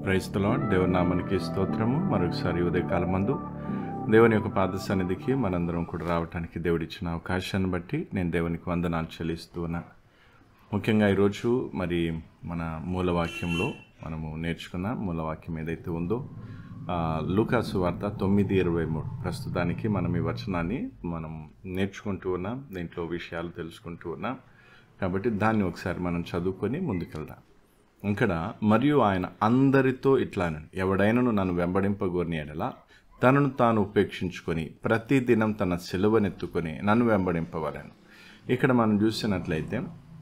క్రైస్తలో దేవుని నామానికి స్తోత్రము మరొకసారి ఉదయకాలం మందు దేవుని యొక్క పాద సన్నిధికి మనందరం కూడా రావడానికి దేవుడిచ్చిన అవకాశాన్ని బట్టి నేను దేవునికి వందనాలు చెల్లిస్తూ ఉన్నాను ముఖ్యంగా ఈరోజు మరి మన మూలవాక్యంలో మనము నేర్చుకున్న మూలవాక్యం ఏదైతే ఉందో ఆ, లూకాసు వార్త తొమ్మిది ఇరవై మూడు ప్రస్తుతానికి మనం ఈ వచనాన్ని మనం నేర్చుకుంటూ ఉన్నాం దీంట్లో విషయాలు తెలుసుకుంటూ ఉన్నాం కాబట్టి దాన్ని ఒకసారి మనం చదువుకొని ముందుకెళ్దాం ఇక్కడ మరియు ఆయన అందరితో ఇట్లానని ఎవడైనను నన్ను వెంబడింపగోరిని ఎడలా తనను తాను ఉపేక్షించుకొని ప్రతి దినం తన సిలువనెత్తుకొని నన్ను వెంబడింపవలను ఇక్కడ మనం చూసినట్లయితే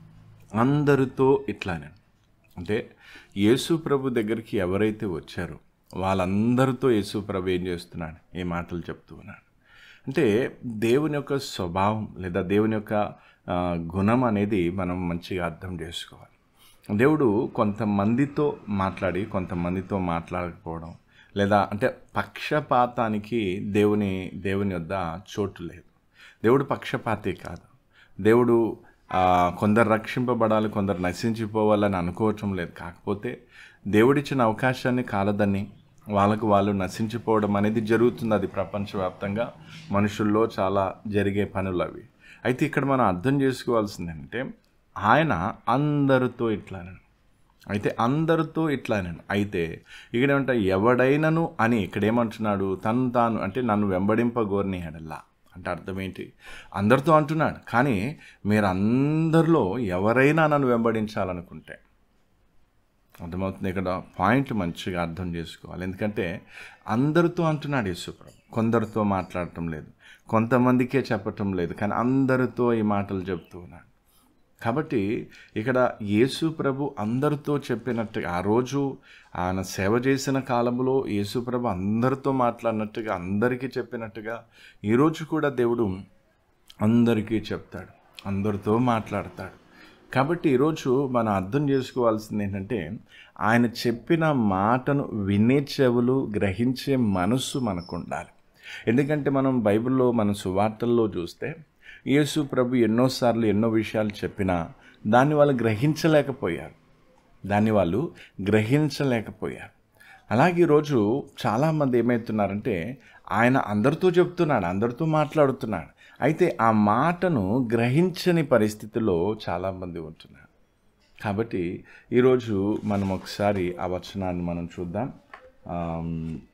అందరితో ఇట్లానే అంటే యేసు ప్రభు దగ్గరికి ఎవరైతే వచ్చారో వాళ్ళందరితో యేసు ప్రభు ఏం చేస్తున్నాడు ఈ మాటలు చెప్తూ ఉన్నాడు అంటే దేవుని యొక్క స్వభావం లేదా దేవుని యొక్క ఆ, గుణం అనేది మనం మంచిగా అర్థం చేసుకోవాలి దేవుడు కొంతమందితో మాట్లాడి కొంతమందితో మాట్లాడకపోవడం లేదా అంటే పక్షపాతానికి దేవుని దేవుని వద్ద చోటు లేదు దేవుడు పక్షపాతి కాదు దేవుడు ఆ, కొందరు రక్షింపబడాలి కొందరు నశించిపోవాలని అనుకోవటం లేదు కాకపోతే దేవుడిచ్చిన అవకాశాన్ని కాలదని వాళ్ళకు వాళ్ళు నశించిపోవడం అనేది జరుగుతుంది అది ప్రపంచవ్యాప్తంగా మనుషుల్లో చాలా జరిగే పనులు అవి అయితే ఇక్కడ మనం అర్థం చేసుకోవాల్సింది అంటే ఆయన అందరితో ఇట్లానే అయితే అందరితో ఇట్లానే అయితే ఇక్కడ ఏమంటా ఎవడైనను అని ఇక్కడ ఏమంటున్నాడు తను తాను అంటే నన్ను వెంబడింపగోరిని ఎడల్లా అంటే అర్థం ఏంటి అందరితో అంటున్నాడు కానీ మీరు అందరిలో ఎవరైనా నన్ను వెంబడించాలనుకుంటే అర్థమవుతుంది ఇక్కడ పాయింట్ మంచిగా అర్థం చేసుకోవాలి ఎందుకంటే అందరితో అంటున్నాడు యేసుప్రభు కొందరితో మాట్లాడటం లేదు కొంతమందికే చెప్పటం లేదు కానీ అందరితో ఈ మాటలు చెప్తూ ఉన్నాడు కాబట్టి ఇక్కడ యేసు ప్రభు అందరితో చెప్పినట్టుగా ఆ రోజు ఆయన సేవ చేసిన కాలంలో యేసు ప్రభు అందరితో మాట్లాడినట్టుగా అందరికీ చెప్పినట్టుగా ఈరోజు కూడా దేవుడు అందరికీ చెప్తాడు అందరితో మాట్లాడతాడు కాబట్టి ఈరోజు మనం అర్థం చేసుకోవాల్సింది ఏంటంటే ఆయన చెప్పిన మాటను వినే చెవులు గ్రహించే మనస్సు మనకు ఉండాలి ఎందుకంటే మనం బైబిల్లో మన సువార్తల్లో చూస్తే యేసు ప్రభు ఎన్నోసార్లు ఎన్నో విషయాలు చెప్పినా దాన్ని వాళ్ళు గ్రహించలేకపోయారు దాన్ని వాళ్ళు గ్రహించలేకపోయారు అలాగే ఈరోజు చాలామంది ఏమవుతున్నారంటే ఆయన అందరితో చెప్తున్నాడు అందరితో మాట్లాడుతున్నాడు అయితే ఆ మాటను గ్రహించని పరిస్థితిలో చాలామంది ఉంటున్నారు కాబట్టి ఈరోజు మనం ఒకసారి ఆ వచనాన్ని మనం చూద్దాం ఆమ్,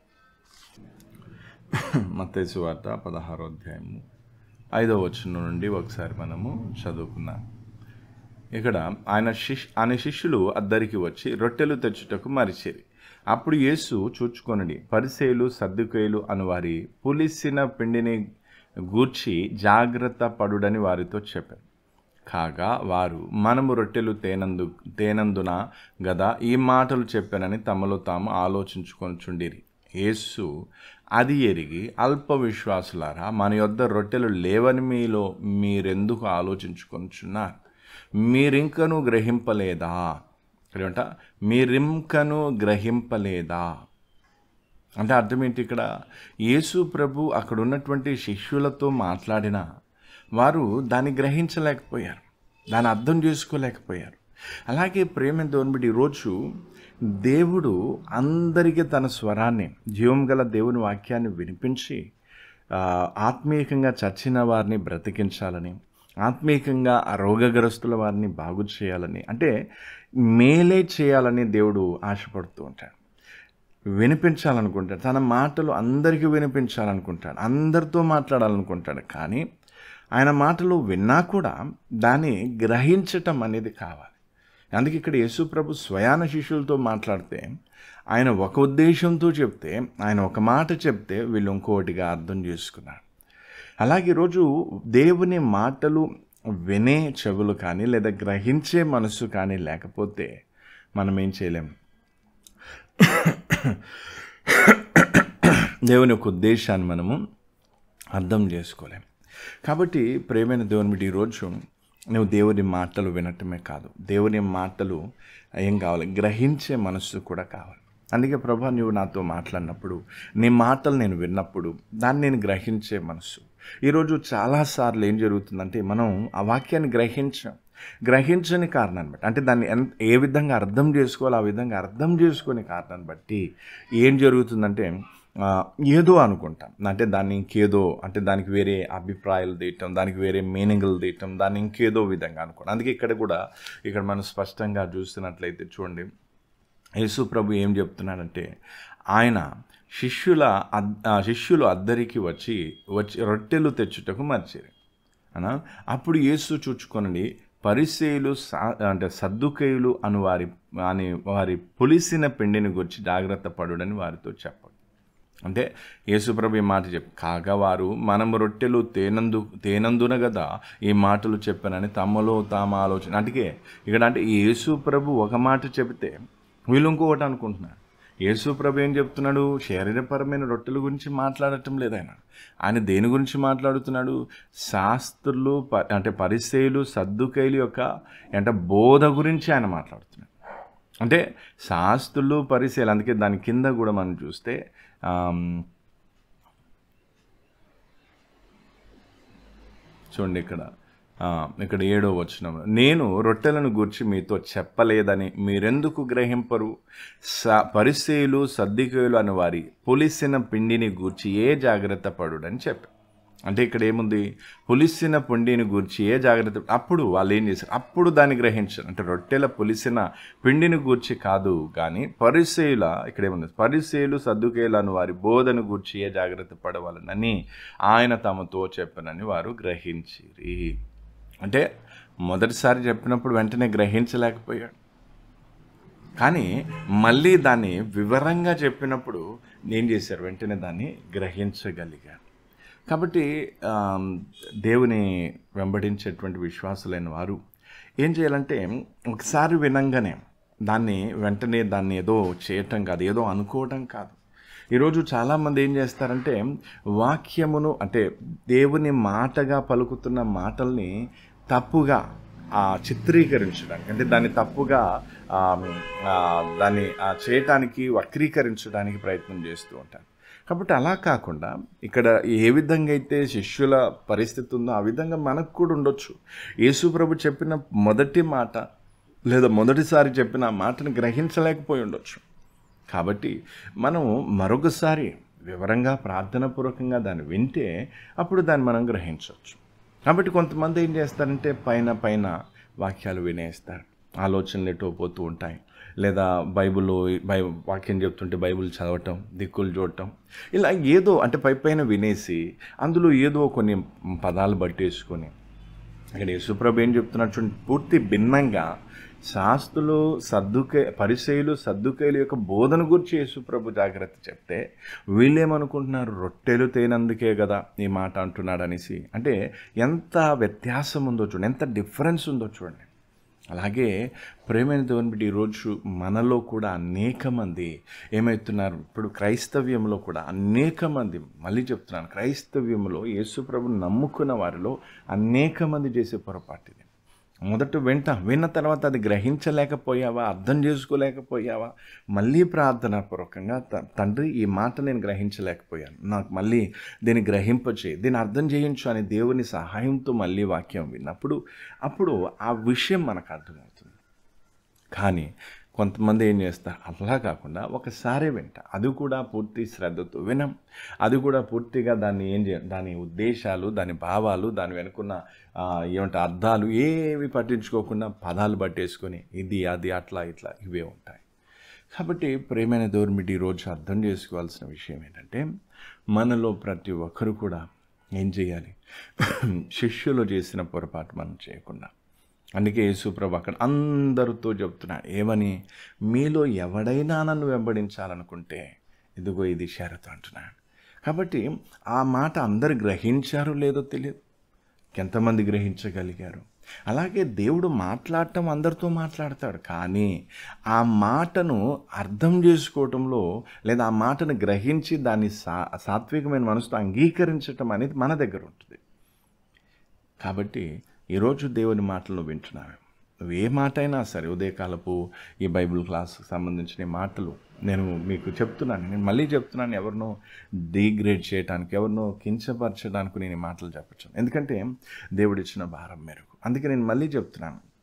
మత్తయి వార్త పదహారో అధ్యాయము ఐదో వచనం నుండి ఒకసారి మనము చదువుకుందాం ఇక్కడ ఆయన శిష్ ఆయన శిష్యులు అద్దరికి వచ్చి రొట్టెలు తెచ్చుటకు మరిచిరి అప్పుడు యేసు చూచుకొనడి పరిసేలు సర్దుకేయులు అను వారి పులిసిన పిండిని గూర్చి జాగ్రత్త పడుడని వారితో చెప్పారు కాగా వారు మనము రొట్టెలు తేనందు తేనందున గదా ఈ మాటలు చెప్పానని తమలో తాము ఆలోచించుకొనుచుండిరి యేసు అది ఎరిగి అల్ప విశ్వాసులారా మన యొద్ద రొట్టెలు లేవని మీలో మీరెందుకు ఆలోచించుకొనుచున్నారు మీరింకను గ్రహింపలేదా ఏమంట మీరింకను గ్రహింపలేదా అంటే అర్థం ఏంటి ఇక్కడ యేసు ప్రభు అక్కడ ఉన్నటువంటి శిష్యులతో మాట్లాడిన వారు దాన్ని గ్రహించలేకపోయారు దాన్ని అర్థం చేసుకోలేకపోయారు అలాగే ప్రేమ దోన్బిడి ఈరోజు దేవుడు అందరికీ తన స్వరాన్ని జీవం గల దేవుని వాక్యాన్ని వినిపించి ఆ, ఆత్మీయంగా చచ్చిన వారిని బ్రతికించాలని ఆత్మీయంగా ఆ రోగగ్రస్తుల వారిని బాగు చేయాలని అంటే మేలే చేయాలని దేవుడు ఆశపడుతూ ఉంటాడు వినిపించాలనుకుంటాడు తన మాటలు అందరికీ వినిపించాలనుకుంటాడు అందరితో మాట్లాడాలనుకుంటాడు కానీ ఆయన మాటలు విన్నా కూడా దాన్ని గ్రహించటం అనేది కావాలి అందుకే ఇక్కడ యేసు ప్రభు స్వయాన శిష్యులతో మాట్లాడితే ఆయన ఒక ఉద్దేశంతో చెప్తే ఆయన ఒక మాట చెప్తే వీళ్ళు ఇంకోటిగా అర్థం చేసుకున్నారు అలాగే ఈరోజు దేవుని మాటలు వినే చెవులు కానీ లేదా గ్రహించే మనసు కానీ లేకపోతే మనం ఏం చేయలేం దేవుని యొక్క ఉద్దేశాన్ని మనము అర్థం చేసుకోలేం కాబట్టి ప్రేమైన దేవుని బిడ్డ ఈరోజు నువ్వు దేవుని మాటలు వినటమే కాదు దేవుని మాటలు ఏం కావాలి గ్రహించే మనస్సు కూడా కావాలి అందుకే ప్రభా నువ్వు నాతో మాట్లాడినప్పుడు నీ మాటలు నేను విన్నప్పుడు దాన్ని నేను గ్రహించే మనసు ఈరోజు చాలాసార్లు ఏం జరుగుతుందంటే మనం ఆ వాక్యాన్ని గ్రహించాం గ్రహించని కారణాన్ని బట్టి అంటే దాన్ని ఎంత ఏ విధంగా అర్థం చేసుకోవాలో ఆ విధంగా అర్థం చేసుకునే కారణాన్ని బట్టి ఏం జరుగుతుందంటే ఆ, ఏదో అనుకుంటాం అంటే దాన్ని ఇంకేదో అంటే దానికి వేరే అభిప్రాయాలు తీయటం దానికి వేరే మీనింగ్లు తీయటం దాన్ని ఇంకేదో విధంగా అనుకోండి అందుకే ఇక్కడ కూడా ఇక్కడ మనం స్పష్టంగా చూస్తున్నట్లయితే చూడండి యేసు ప్రభు ఏం చెప్తున్నాడంటే ఆయన శిష్యుల అద్- ఆ శిష్యులు అద్దరికి వచ్చి వచ్చి రొట్టెలు తెచ్చుటకు మర్చిరి అనా అప్పుడు యేసు చూచుకొనండి పరిసేయులు సా అంటే సద్దుకేయులు అను వారి అని వారి పులిసిన పిండిని గురించి జాగ్రత్త పడుడని వారితో చెప్పాడు అంటే యేసుప్రభు ఈ మాట చెప్పు కాగా వారు మనం రొట్టెలు తేనందు తేనందున కదా ఈ మాటలు చెప్పానని తమలో తాము ఆలోచన అందుకే ఇక్కడ అంటే యేసు ప్రభు ఒక మాట చెబితే వీళ్ళు ఇంకొకటి అనుకుంటున్నారు యేసు ప్రభు ఏం చెప్తున్నాడు శరీరపరమైన రొట్టెల గురించి మాట్లాడటం లేదు ఆయన ఆయన దేని గురించి మాట్లాడుతున్నాడు శాస్త్రులు ప- అంటే పరిచయులు సద్దుకైలు యొక్క అంటే బోధ గురించి ఆయన మాట్లాడుతున్నాడు అంటే శాస్త్రులు పరిశీలన అందుకే దాని కింద కూడా మనం చూస్తే ఆమ్, చూడండి ఇక్కడ ఆ, ఇక్కడ ఏడో వచనం నేను రొట్టెలను గూర్చి మీతో చెప్పలేదని మీరెందుకు గ్రహింపరు స పరిసేయులు సద్దికేయులు అని వారి పులిసిన పిండిని గూర్చి ఏ జాగ్రత్త పడుడని చెప్పి అంటే ఇక్కడ ఏముంది పులిసిన పిండిని గూర్చి ఏ జాగ్రత్త అప్పుడు వాళ్ళు ఏం చేశారు అప్పుడు దాన్ని గ్రహించారు అంటే రొట్టెల పులిసిన పిండిని గూర్చి కాదు కానీ పరిసేయుల ఇక్కడ ఏముంది పరిసేయులు సద్దుకేయులు అని వారి బోధన గూర్చి ఏ జాగ్రత్త పడవాలనని ఆయన తమతో చెప్పనని వారు గ్రహించిరి అంటే మొదటిసారి చెప్పినప్పుడు వెంటనే గ్రహించలేకపోయాడు కానీ మళ్ళీ దాన్ని వివరంగా చెప్పినప్పుడు ఏం చేశారు వెంటనే దాన్ని గ్రహించగలిగారు కాబట్టి ఆమ్, దేవుని వెంబడించేటువంటి విశ్వాసులైన వారు ఏం చేయాలంటే ఒకసారి వినంగానే దాన్ని వెంటనే దాన్ని ఏదో చేయటం కాదు ఏదో అనుకోవటం కాదు ఈరోజు చాలామంది ఏం చేస్తారంటే వాక్యమును అంటే దేవుని మాటగా పలుకుతున్న మాటల్ని తప్పుగా ఆ, చిత్రీకరించడానికి అంటే దాన్ని తప్పుగా ఆ, ఆ, దాన్ని ఆ, చేయటానికి వక్రీకరించడానికి ప్రయత్నం చేస్తూ ఉంటారు కాబట్టి అలా కాకుండా ఇక్కడ ఏ విధంగా అయితే శిష్యుల పరిస్థితి ఉందో ఆ విధంగా మనకు కూడా ఉండొచ్చు యేసు ప్రభు చెప్పిన మొదటి మాట లేదా మొదటిసారి చెప్పిన ఆ మాటను గ్రహించలేకపోయి ఉండొచ్చు కాబట్టి మనం మరొకసారి వివరంగా ప్రార్థనాపూర్వకంగా దాన్ని వింటే అప్పుడు దాన్ని మనం గ్రహించవచ్చు కాబట్టి కొంతమంది ఏం చేస్తారంటే పైన పైన వాక్యాలు వినేస్తారు ఆలోచనలు ఎటో పోతూ ఉంటాయి లేదా బైబిల్లో బై వాక్యం చెప్తుంటే బైబిల్ చదవటం దిక్కులు చూడటం ఇలా ఏదో అంటే పై పైన వినేసి అందులో ఏదో కొన్ని పదాలు పట్టేసుకొని ఇక్కడ యేసుప్రభు ఏం చెప్తున్నాడు చూడండి పూర్తి భిన్నంగా శాస్త్రులు సర్దుకే పరిచయులు సర్దుకేయుల యొక్క బోధన గురించి యేసుప్రభు జాగ్రత్త చెప్తే వీళ్ళేమనుకుంటున్నారు రొట్టెలు తేనందుకే కదా ఈ మాట అంటున్నాడు అనేసి అంటే ఎంత వ్యత్యాసం ఉందో చూడండి ఎంత డిఫరెన్స్ ఉందో చూడండి అలాగే ప్రేమైన దేవుని బిడ్డ ఈరోజు మనలో కూడా అనేక మంది ఏమవుతున్నారు ఇప్పుడు క్రైస్తవ్యంలో కూడా అనేక మంది మళ్ళీ చెప్తున్నాను క్రైస్తవ్యంలో యేసుప్రభుని నమ్ముకున్న వారిలో అనేక మంది చేసే పొరపాటు ఇది మొదట వింట విన్న తర్వాత అది గ్రహించలేకపోయావా అర్థం చేసుకోలేకపోయావా మళ్ళీ ప్రార్థనాపూర్వకంగా త- తండ్రి ఈ మాట నేను గ్రహించలేకపోయాను నాకు మళ్ళీ దీన్ని గ్రహింపచే దీన్ని అర్థం చేయించు అని దేవుని సహాయంతో మళ్ళీ వాక్యం విన్నప్పుడు అప్పుడు ఆ విషయం మనకు అర్థమవుతుంది కానీ కొంతమంది ఏం చేస్తారు అలా కాకుండా ఒకసారి వింట అది కూడా పూర్తి శ్రద్ధతో వినం అది కూడా పూర్తిగా దాన్ని ఏం చే దాని ఉద్దేశాలు దాని భావాలు దాని వెనుకున్న ఆ, ఏమంటే అర్థాలు ఏవి పట్టించుకోకుండా పదాలు పట్టేసుకొని ఇది అది అట్లా ఇట్లా ఇవే ఉంటాయి కాబట్టి ప్రేమైన దౌర్మిటి ఈరోజు అర్థం చేసుకోవాల్సిన విషయం ఏంటంటే మనలో ప్రతి ఒక్కరు కూడా ఏం చేయాలి శిష్యులు చేసిన పొరపాటు మనం చేయకుండా అందుకే యేసుప్రభు అక్కడ అందరితో చెప్తున్నాడు ఏమని మీలో ఎవడైనా నన్ను వెంబడించాలనుకుంటే ఇదిగో ఇది షరతు అంటున్నాడు కాబట్టి ఆ మాట అందరు గ్రహించారో లేదో తెలియదు ఎంతమంది గ్రహించగలిగారు అలాగే దేవుడు మాట్లాడటం అందరితో మాట్లాడతాడు కానీ ఆ మాటను అర్థం చేసుకోవటంలో లేదా ఆ మాటను గ్రహించి దాన్ని సా సాత్వికమైన మనసుతో అంగీకరించటం అనేది మన దగ్గర ఉంటుంది కాబట్టి ఈరోజు దేవుని మాటలను వింటున్నాను నువ్వు ఏ మాట అయినా సరే ఉదయకాలపు ఈ బైబిల్ క్లాస్కి సంబంధించిన ఈ మాటలు నేను మీకు చెప్తున్నాను నేను మళ్ళీ చెప్తున్నాను ఎవరినో డీగ్రేడ్ చేయడానికి ఎవరినో కించపరచడానికి నేను ఈ మాటలు చెప్పచ్చు ఎందుకంటే దేవుడు ఇచ్చిన భారం మేరకు అందుకే నేను మళ్ళీ చెప్తున్నాను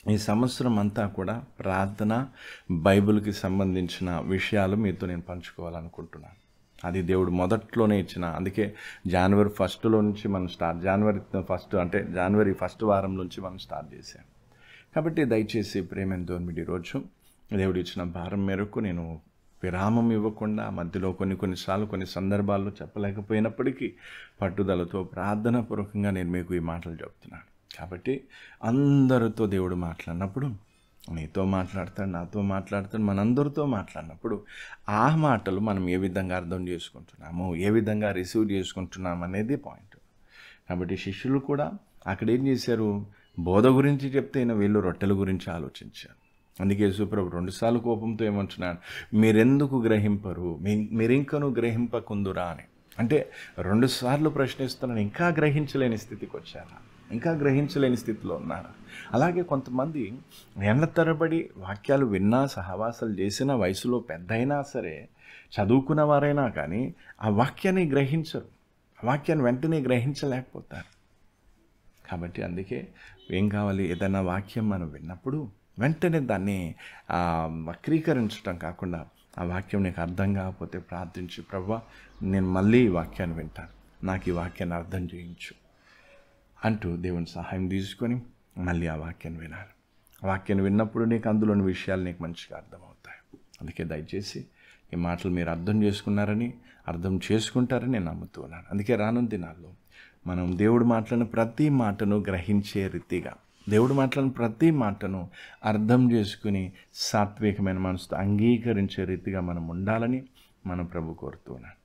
ఈ సంవత్సరం అంతా కూడా ప్రార్థన బైబిల్కి సంబంధించిన విషయాలు మీతో నేను పంచుకోవాలనుకుంటున్నాను అది దేవుడు మొదట్లోనే ఇచ్చిన అందుకే జనవరి ఫస్ట్లో నుంచి మనం స్టార్ట్ జనవరి ఫస్ట్ అంటే జనవరి ఫస్ట్ వారం నుంచి మనం స్టార్ట్ చేశాం కాబట్టి దయచేసి ప్రేమ దోన్మిడి రోజు దేవుడు ఇచ్చిన భారం మేరకు నేను విరామం ఇవ్వకుండా మధ్యలో కొన్ని కొన్నిసార్లు కొన్ని సందర్భాల్లో చెప్పలేకపోయినప్పటికీ పట్టుదలతో ప్రార్థనాపూర్వకంగా నేను మీకు ఈ మాటలు చెప్తున్నాను కాబట్టి అందరితో దేవుడు మాట్లాడినప్పుడు నీతో మాట్లాడతాడు నాతో మాట్లాడతాడు మనందరితో మాట్లాడినప్పుడు ఆ మాటలు మనం ఏ విధంగా అర్థం చేసుకుంటున్నాము ఏ విధంగా రిసీవ్ చేసుకుంటున్నాం అనేది పాయింట్ కాబట్టి శిష్యులు కూడా అక్కడ ఏం చేశారు బోధ గురించి చెప్తే ఈయన వీళ్ళు రొట్టెల గురించి ఆలోచించారు అందుకే యేసుప్రభు రెండుసార్లు కోపంతో ఏమంటున్నాడు మీరెందుకు గ్రహింపరు మీ మీరింకను గ్రహింపకుందురా అని అంటే రెండుసార్లు ప్రశ్నిస్తున్నాను ఇంకా గ్రహించలేని స్థితికి వచ్చారా ఇంకా గ్రహించలేని స్థితిలో ఉన్నారా అలాగే కొంతమంది ఎండ తరబడి వాక్యాలు విన్నా సహవాసాలు చేసిన వయసులో పెద్ద అయినా సరే చదువుకున్న వారైనా కానీ ఆ వాక్యాన్ని గ్రహించరు ఆ వాక్యాన్ని వెంటనే గ్రహించలేకపోతారు కాబట్టి అందుకే ఏం కావాలి ఏదైనా వాక్యం మనం విన్నప్పుడు వెంటనే దాన్ని ఆ, వక్రీకరించడం కాకుండా ఆ వాక్యం నీకు అర్థం కాకపోతే ప్రార్థించి ప్రభా నేను మళ్ళీ ఈ వాక్యాన్ని వింటాను నాకు ఈ వాక్యాన్ని అర్థం చేయించు అంటూ దేవుని సహాయం తీసుకొని మళ్ళీ ఆ వాక్యాన్ని వినాలి ఆ వాక్యాన్ని విన్నప్పుడు నీకు అందులోని విషయాలు నీకు మంచిగా అర్థమవుతాయి అందుకే దయచేసి ఈ మాటలు మీరు అర్థం చేసుకున్నారని అర్థం చేసుకుంటారని నేను నమ్ముతున్నాను అందుకే రానున్న దినాల్లో మనం దేవుడు మాట్లాడిన ప్రతి మాటను గ్రహించే రీతిగా దేవుడు మాట్లాడిన ప్రతి మాటను అర్థం చేసుకుని సాత్వికమైన మనసుతో అంగీకరించే రీతిగా మనం ఉండాలని మనం ప్రభు కోరుతున్నాను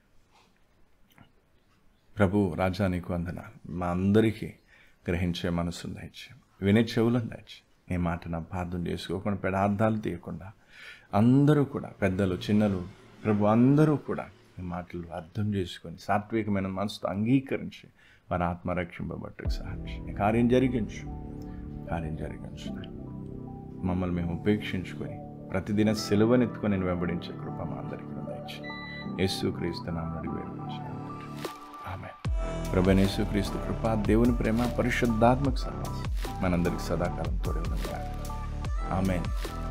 ప్రభు రాజా నీకు వందనాలు మా అందరికీ గ్రహించే మనసును దయచి వినే చెవులను దయచి నీ మాట నా ప్రార్థన చేసుకోకుండా పెడార్థాలు తీయకుండా అందరూ కూడా పెద్దలు చిన్నలు ప్రభు అందరూ కూడా ఈ మాటలు అర్థం చేసుకొని సాత్వికమైన మనసుతో అంగీకరించి వారి ఆత్మ రక్షింపబట్టుకు సహాయించి నీ కార్యం జరిగించు కార్యం జరిగించు మమ్మల్ని మేము ఉపేక్షించుకొని ప్రతిదిన సెలవునెత్తుకొని నేను వెంబడించే కృప మా అందరికీ దయచి యేసు క్రీస్తు నామడి వేడుకొచ్చాను ఆమె ప్రభనేసు క్రీస్తు కృప దేవుని ప్రేమ పరిశుద్ధాత్మక సహవాసం మనందరికి సదాకాలం తోడే ఉన్నది ఆమె